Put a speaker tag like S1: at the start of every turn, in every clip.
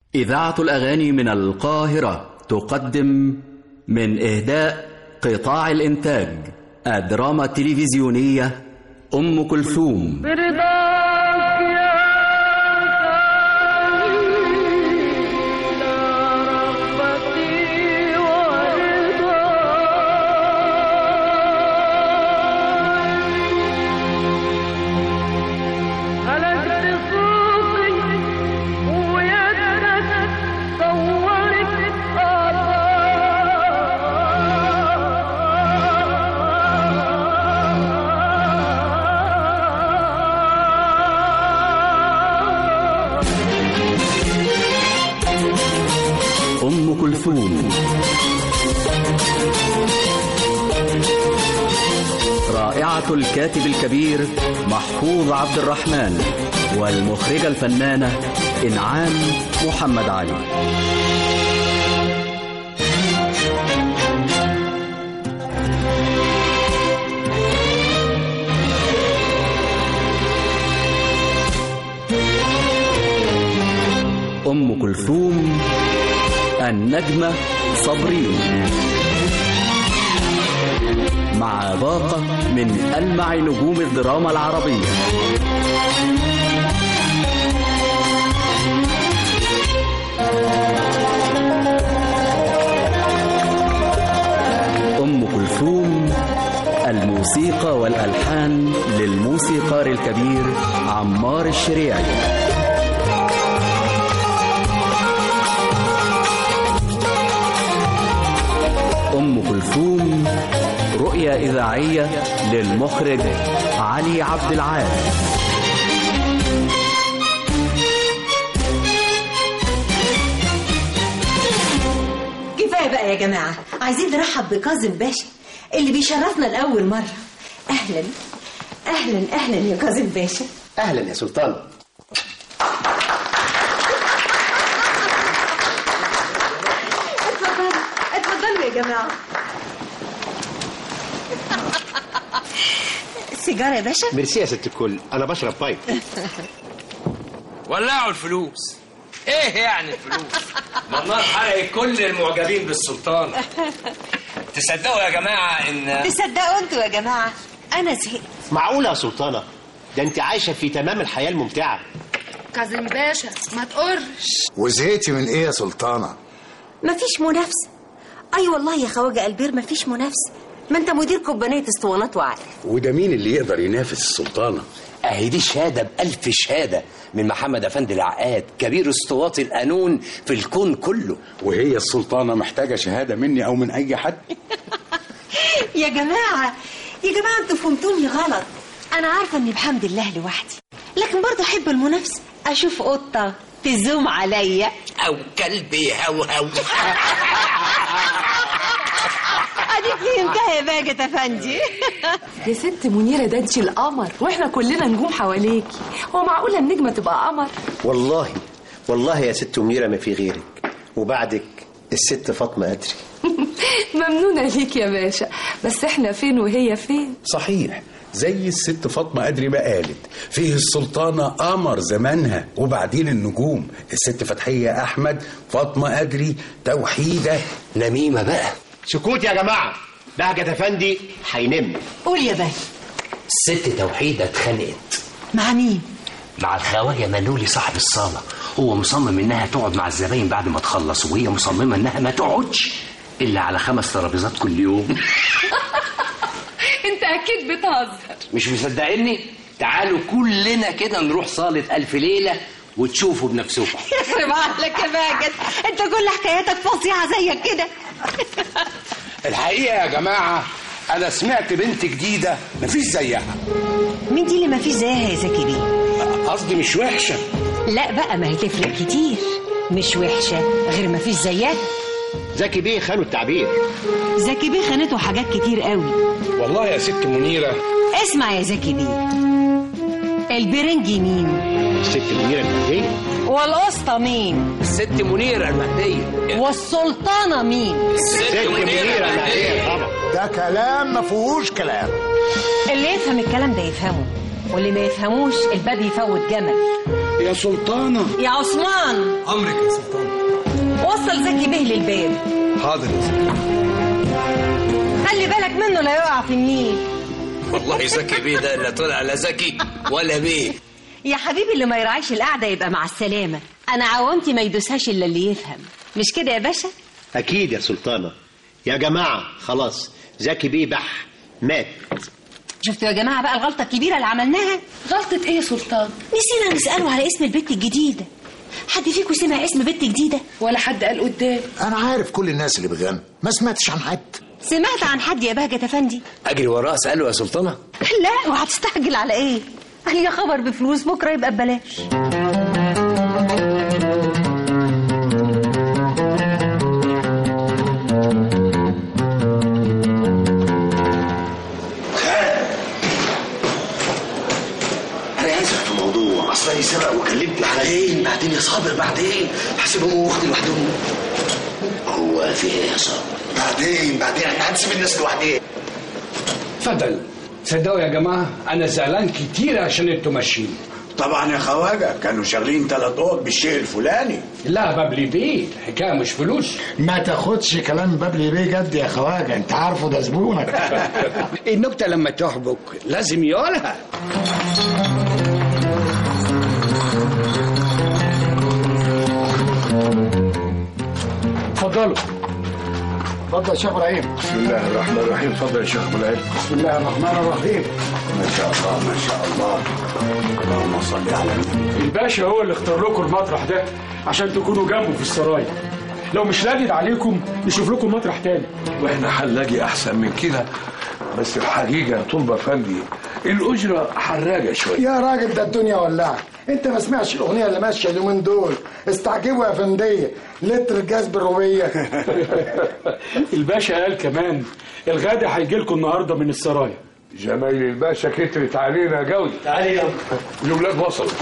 S1: إذاعة الأغاني من القاهرة تقدم من إهداء قطاع الإنتاج الدراما التلفزيونية أم كلثوم
S2: برضاك يا سيدي رغبتي ورضاي هلكت صوتي ويدك صورت
S1: أم كلثوم رائعة الكاتب الكبير محفوظ عبد الرحمن والمخرجة الفنانة إنعام محمد علي أم كلثوم النجمة صبرين مع باقة من ألمع نجوم الدراما العربية أم كلثوم الموسيقى والألحان للموسيقار الكبير عمار الشريعي أم كلثوم رؤية إذاعية للمخرج علي عبد العال
S3: كفايه بقى يا جماعه عايزين نرحب بكاظم باشا اللي بيشرفنا لاول مره اهلا اهلا اهلا يا كاظم باشا
S4: اهلا يا سلطان
S3: اتفضلوا اتفضلوا يا جماعه سيجاره يا باشا
S4: ميرسي يا ست الكل انا بشرب بايب
S5: ولعوا الفلوس ايه يعني الفلوس ما النار حرقت كل المعجبين بالسلطان تصدقوا يا جماعه ان
S3: تصدقوا انتوا يا جماعه انا زهقت
S4: معقوله يا سلطانه ده انت عايشه في تمام الحياه الممتعه
S6: كاظم باشا ما تقرش
S7: وزهقتي من ايه يا سلطانه
S3: مفيش منافسه اي والله يا خواجه البير مفيش منافسه ما انت مدير كوبانيه اسطوانات وعارف
S7: وده مين اللي يقدر ينافس السلطانه
S8: اهي دي شهاده بألف شهاده من محمد افندي العقاد كبير اسطوات القانون في الكون كله
S7: وهي السلطانه محتاجه شهاده مني او من اي حد
S3: يا جماعة يا جماعة انتوا فهمتوني غلط أنا عارفة إني بحمد الله لوحدي لكن برضه أحب المنافسة أشوف قطة تزوم عليا
S8: او كلب يهوهو
S3: أديك فهمتها يا باجة أفندي
S6: يا ست منيرة ده انتي القمر واحنا كلنا نجوم حواليكي هو معقولة النجمة تبقى قمر
S4: والله والله يا ست منيره ما في غيرك وبعدك الست فاطمه قدري
S6: ممنونة ليك يا باشا بس احنا فين وهي فين
S7: صحيح زي الست فاطمه قدري ما قالت فيه السلطانه قمر زمانها وبعدين النجوم الست فتحيه احمد فاطمه قدري توحيده
S8: نميمه بقى
S4: سكوت يا جماعه بهجة افندي هينم
S3: قول يا باجة
S8: الست توحيده اتخانقت
S3: مع مين؟
S8: مع الخواجه منولي صاحب الصاله هو مصمم انها تقعد مع الزباين بعد ما تخلص وهي مصممه انها ما تقعدش الا على خمس ترابيزات كل يوم
S6: انت اكيد بتهزر
S8: مش مصدقيني تعالوا كلنا كده نروح صاله الف ليله وتشوفوا بنفسكم
S3: يخرب عقلك يا باجة أنت كل حكاياتك فظيعة زيك كده
S9: الحقيقة يا جماعة أنا سمعت بنت جديدة مفيش زيها
S3: مين دي اللي مفيش زيها يا زكي بيه؟
S9: قصدي مش وحشة
S3: لا بقى ما هي تفرق كتير مش وحشة غير مفيش زيها
S4: زكي بيه خانوا التعبير
S3: زكي بيه خانته حاجات كتير قوي
S9: والله يا ست منيرة
S3: اسمع يا زكي بيه البرنجي مين
S4: الست منيره المهديه
S3: والقسطى مين
S8: الست منيره المهديه
S3: والسلطانة مين
S4: الست منيره المهديه طبعا
S7: ده كلام ما فيهوش كلام
S3: اللي يفهم الكلام ده يفهمه واللي ما يفهموش الباب يفوت جمل
S9: يا سلطانة
S3: يا عثمان
S5: امرك يا سلطان
S3: ووصل زكي بيه للباب
S9: حاضر يا زكي
S3: خلي بالك منه لا يقع في النيل
S5: والله زكي بيه ده لا طلع لا زكي ولا بيه
S3: يا حبيبي اللي ما يراعيش القعده يبقى مع السلامه انا عوامتي ما يدوسهاش الا اللي يفهم مش كده يا باشا
S4: اكيد يا سلطانه يا جماعه خلاص زكي بيه بح مات
S3: شفتوا يا جماعه بقى الغلطه الكبيره اللي عملناها
S6: غلطة ايه يا سلطان
S3: نسينا نساله على اسم البت الجديده حد فيكم سمع اسم بنت جديده
S6: ولا حد قال قدام
S10: انا عارف كل الناس اللي بتغني ما سمعتش عن حد
S3: سمعت عن حد يا بهجة افندي
S5: اجري وراه اساله يا سلطانه
S3: لا وهتستعجل على ايه قال يا خبر بفلوس بكره يبقى ببلاش
S10: انا اسف في موضوع اصلا سبق وكلمت بعدين بعدين يا صابر بعدين هسيبهم واختي لوحدهم هو في ايه يا صابر بعدين بعدين احنا هنسيب الناس لوحدهم
S9: اتفضل صدقوا يا جماعه انا زعلان كتير عشان انتوا ماشيين
S11: طبعا يا خواجه كانوا شغالين ثلاث اوض بالشيء الفلاني
S9: لا بابلي بيه الحكايه مش فلوس
S12: ما تاخدش كلام بابلي بيه جد يا خواجه انت عارفه ده زبونك
S9: النكته لما تحبك لازم يقولها اتفضلوا
S12: اتفضل يا شيخ ابراهيم
S11: بسم الله الرحمن الرحيم اتفضل يا شيخ ابو العلم
S12: بسم الله الرحمن الرحيم
S11: ما شاء الله ما شاء الله اللهم صل على النبي
S13: الباشا هو اللي اختار لكم المطرح ده عشان تكونوا جنبه في السرايا لو مش لاجد عليكم نشوف لكم مطرح تاني
S11: واحنا هنلاقي احسن من كده بس الحقيقه يا طلبه فندي الاجره حراجه شويه
S12: يا راجل ده الدنيا ولعت انت ما سمعتش الاغنيه اللي ماشيه اليومين دول استعجبوا يا فنديه لتر الجاز بالروبيه
S13: الباشا قال كمان الغدا هيجي لكم النهارده من السرايا
S11: جمايل الباشا كترت علينا قوي
S5: تعالي يلا
S11: الولاد وصلوا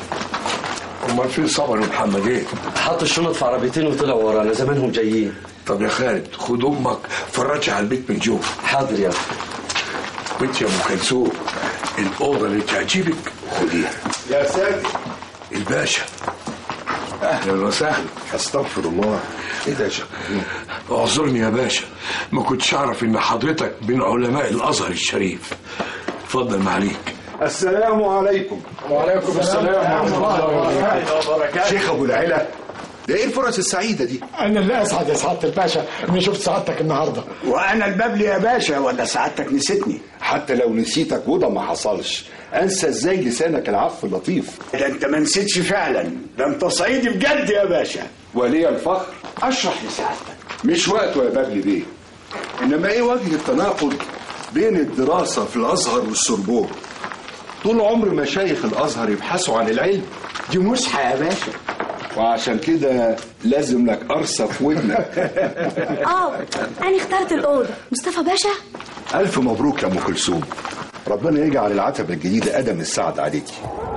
S11: امال فين صبر ومحمد ايه
S14: حط الشنط في عربيتين وطلعوا ورانا زمانهم جايين
S11: طب يا خالد خد امك فرجها على البيت من جوه
S14: حاضر يا
S11: بنت يا ام كلثوم الاوضه اللي تعجبك خديها
S12: يا سيدي
S11: الباشا اهلا وسهلا استغفر الله ايه ده يا شيخ اعذرني يا باشا ما كنتش اعرف ان حضرتك من علماء الازهر الشريف اتفضل معليك
S12: السلام عليكم وعليكم السلام ورحمه الله وبركاته
S10: شيخ ابو العلا ده ايه الفرص السعيده دي
S12: انا اللي اسعد يا سعاده الباشا اني شفت سعادتك النهارده
S11: وانا الببلي يا باشا ولا سعادتك نسيتني
S15: حتى لو نسيتك وده ما حصلش انسى ازاي لسانك العف اللطيف
S11: ده انت ما نسيتش فعلا ده انت صعيدي بجد يا باشا
S15: ولي الفخر اشرح لسعادتك مش وقته يا بابلي بيه انما ايه وجه التناقض بين الدراسه في الازهر والسربون طول عمر مشايخ الازهر يبحثوا عن العلم
S12: دي مسحه يا باشا
S15: وعشان كده لازم لك قرصه في ودنك
S16: اه انا اخترت الاوضه مصطفى باشا
S15: الف مبروك يا ام كلثوم ربنا يجعل العتبه الجديده ادم السعد عليكي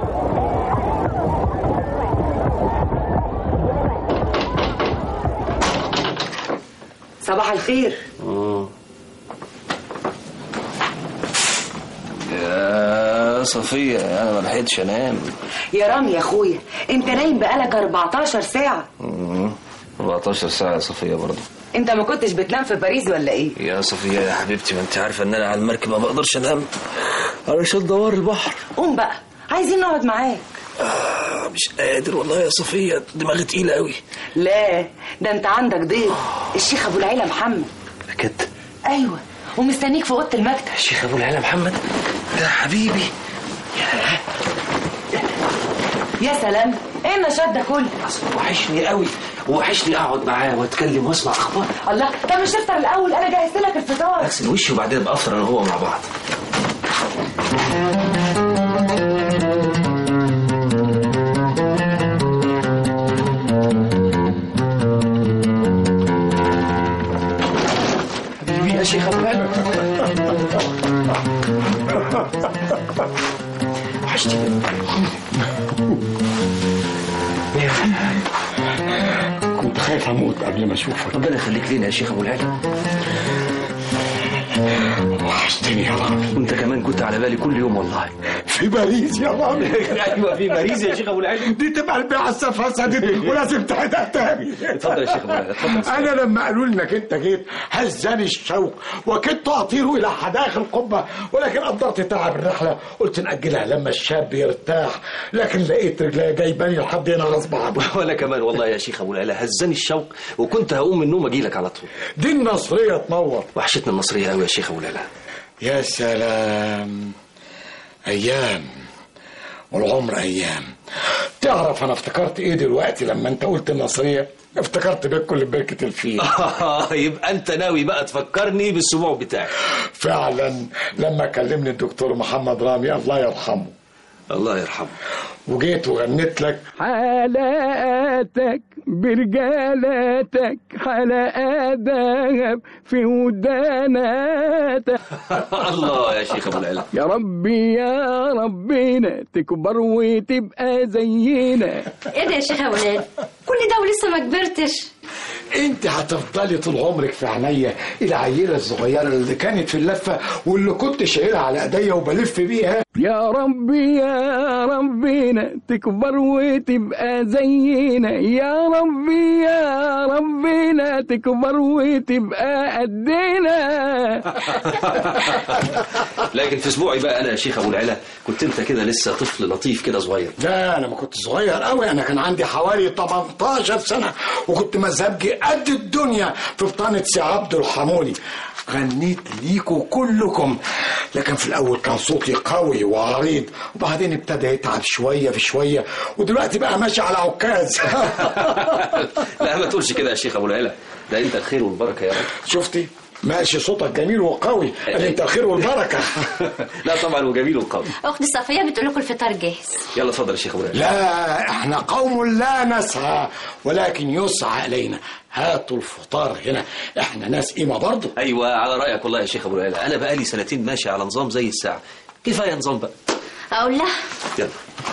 S17: صباح الخير
S14: يا صفية أنا ما لحقتش أنام
S17: يا رامي يا اخويا انت نايم بقالك 14 ساعة
S14: مم. 14 ساعة يا صفية برضه
S17: انت ما كنتش بتنام في باريس ولا ايه
S14: يا صفية يا حبيبتي ما أنت عارفة إن أنا على المركب ما بقدرش أنام علشان دوار البحر
S17: قوم بقى عايزين نقعد معاك
S14: آه مش قادر والله يا صفية دماغي تقيلة قوي
S17: لا ده انت عندك ضيف الشيخ ابو العيلة محمد
S14: بجد
S17: ايوه ومستنيك في اوضه المكتب
S14: الشيخ أبو العلا محمد ده حبيبي
S17: يا سلام ايه النشاط ده كله
S14: أصل وحشني قوي وحشني أقعد معاه وأتكلم وأسمع أخبار
S17: الله طب مش تفطر الاول انا جهزت لك الفطار
S14: أغسل وشي وبعدين أبقى أفطر أنا وهو مع بعض
S9: حبيبي يا شيخ ابو العلا
S14: وحشتني
S12: كنت خايف اموت قبل ما اشوفك
S14: ربنا يخليك لينا يا شيخ أبو العلا
S12: وحشتني يا راجل
S14: وأنت كمان كنت على بالي كل يوم والله
S12: في باريس يا رامي
S14: ايوه في باريس يا شيخ ابو العلم
S12: دي تبقى البعثه فسدت ولازم تعيدها تاني
S14: اتفضل يا شيخ ابو العلم اتفضل
S12: انا لما قالوا لي انك انت جيت هزاني الشوق وكدت اطير الى حدائق القبه ولكن قدرت تعب الرحله قلت ناجلها لما الشاب يرتاح لكن لقيت رجلي جايباني لحد هنا غصب عني
S14: وانا كمان والله يا شيخ ابو العلا هزني الشوق وكنت هقوم من النوم اجي لك على طول
S12: دي النصريه تنور
S14: وحشتنا النصريه قوي يا شيخ ابو العلا
S12: يا سلام ايام والعمر ايام تعرف انا افتكرت ايه دلوقتي لما انت قلت النصريه افتكرت بيتكم اللي بركه الفيل
S14: يبقى انت ناوي بقى تفكرني بالسبوع بتاعي
S12: فعلا لما كلمني الدكتور محمد رامي الله يرحمه
S14: الله يرحمه
S12: وجيت وغنيت لك
S18: حلقاتك برجالاتك حلقات ذهب في وداناتك
S14: الله يا شيخ ابو العلا
S18: يا ربي يا ربنا تكبر وتبقى زينا
S16: ايه ده يا شيخ ولاد كل ده ولسه ما كبرتش
S12: انت هتفضلي طول عمرك في عينيا العيله الصغيره اللي كانت في اللفه واللي كنت شايلها على ايديا وبلف بيها
S18: يا ربي يا ربنا تكبر وتبقى زينا يا ربي يا ربنا تكبر وتبقى قدنا
S14: لكن في اسبوعي بقى انا يا شيخ ابو العلا كنت انت كده لسه طفل لطيف كده صغير
S12: لا انا ما كنت صغير قوي انا كان عندي حوالي 18 سنه وكنت مذهبجي قد الدنيا في بطانه سي عبد الحمولي غنيت ليكوا كلكم لكن في الاول كان صوتي قوي وعريض وبعدين ابتدى يتعب شويه في شويه ودلوقتي بقى ماشي على عكاز
S14: لا ما تقولش كده يا شيخ ابو العلا ده انت الخير والبركه يا رب
S12: شفتي ماشي صوتك جميل وقوي قال انت الخير والبركه
S14: لا طبعا وجميل وقوي
S16: اختي صفيه بتقول لكم الفطار جاهز
S14: يلا اتفضل يا شيخ ابو العلا
S12: لا احنا قوم لا نسعى ولكن يسعى الينا هاتوا الفطار هنا احنا ناس قيمه برضه
S14: ايوه على رايك والله يا شيخ ابو العلا انا بقالي سنتين ماشي على نظام زي الساعه كفايه نظام بقى
S16: اقول لها
S14: يلا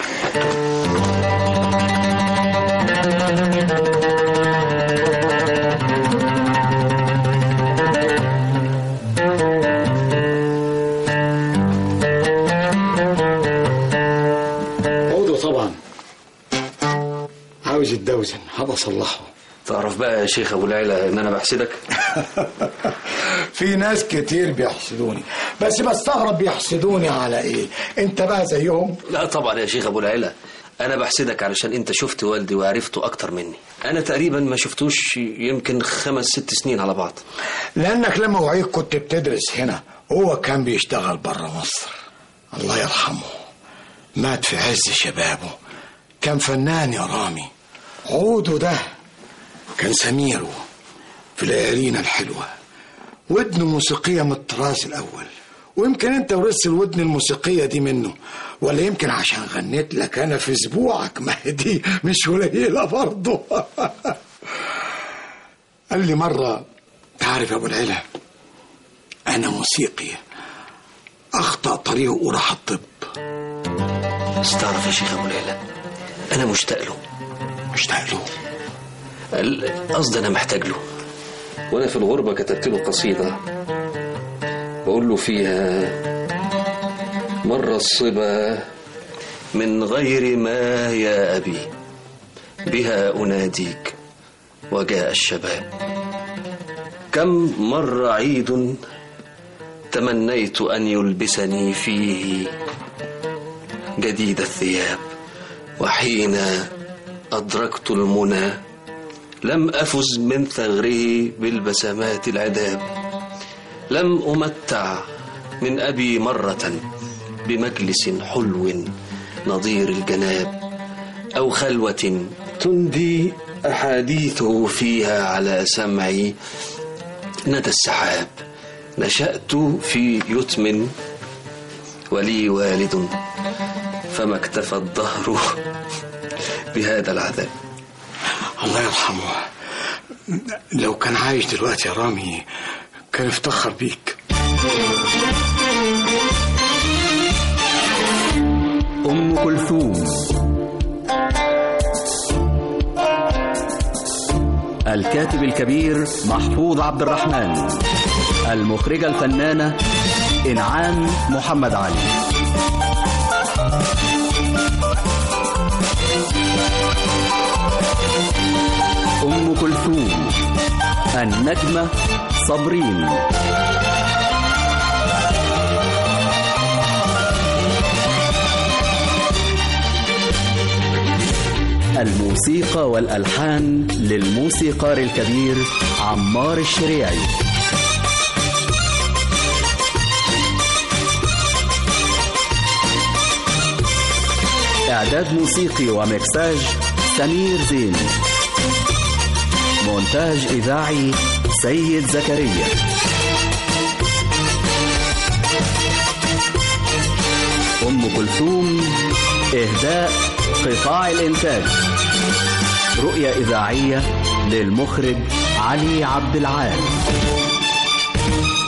S12: عوده طبعا عاوز يتدوزن هبقى اصلحه
S14: تعرف بقى يا شيخ ابو العلا ان انا بحسدك
S12: في ناس كتير بيحسدوني بس بستغرب بيحسدوني على ايه انت بقى زيهم
S14: لا طبعا يا شيخ ابو العلا انا بحسدك علشان انت شفت والدي وعرفته اكتر مني انا تقريبا ما شفتوش يمكن خمس ست سنين على بعض
S12: لانك لما وعيك كنت بتدرس هنا هو كان بيشتغل بره مصر الله يرحمه مات في عز شبابه كان فنان يا رامي عوده ده كان سميره في ليالينا الحلوة ودن موسيقية من الطراز الأول ويمكن انت ورثت الودن الموسيقية دي منه ولا يمكن عشان غنيت لك انا في اسبوعك ما هي دي مش قليلة برضه قال لي مرة تعرف يا ابو العلا انا موسيقي اخطأ طريقه وراح الطب
S14: بس تعرف يا شيخ ابو العلا انا مشتاق له
S12: مشتاق له
S14: ال- قصدي انا محتاج له وانا في الغربه كتبت له قصيده بقول له فيها مر الصبا من غير ما يا ابي بها اناديك وجاء الشباب كم مر عيد تمنيت ان يلبسني فيه جديد الثياب وحين أدركت المنى لم أفز من ثغره بالبسمات العذاب لم أمتع من أبي مرة بمجلس حلو نظير الجناب أو خلوة تندي أحاديثه فيها على سمعي ندى السحاب نشأت في يتم ولي والد فما اكتفى الدهر بهذا العذاب
S12: الله يرحمه لو كان عايش دلوقتي يا رامي كان افتخر بيك
S1: أم كلثوم الكاتب الكبير محفوظ عبد الرحمن المخرجة الفنانة إنعام محمد علي أم كلثوم النجمة صابرين الموسيقى والألحان للموسيقار الكبير عمار الشريعي إعداد موسيقي ومكساج سمير زين مونتاج إذاعي سيد زكريا أم كلثوم إهداء قطاع الإنتاج رؤية إذاعية للمخرج علي عبد العال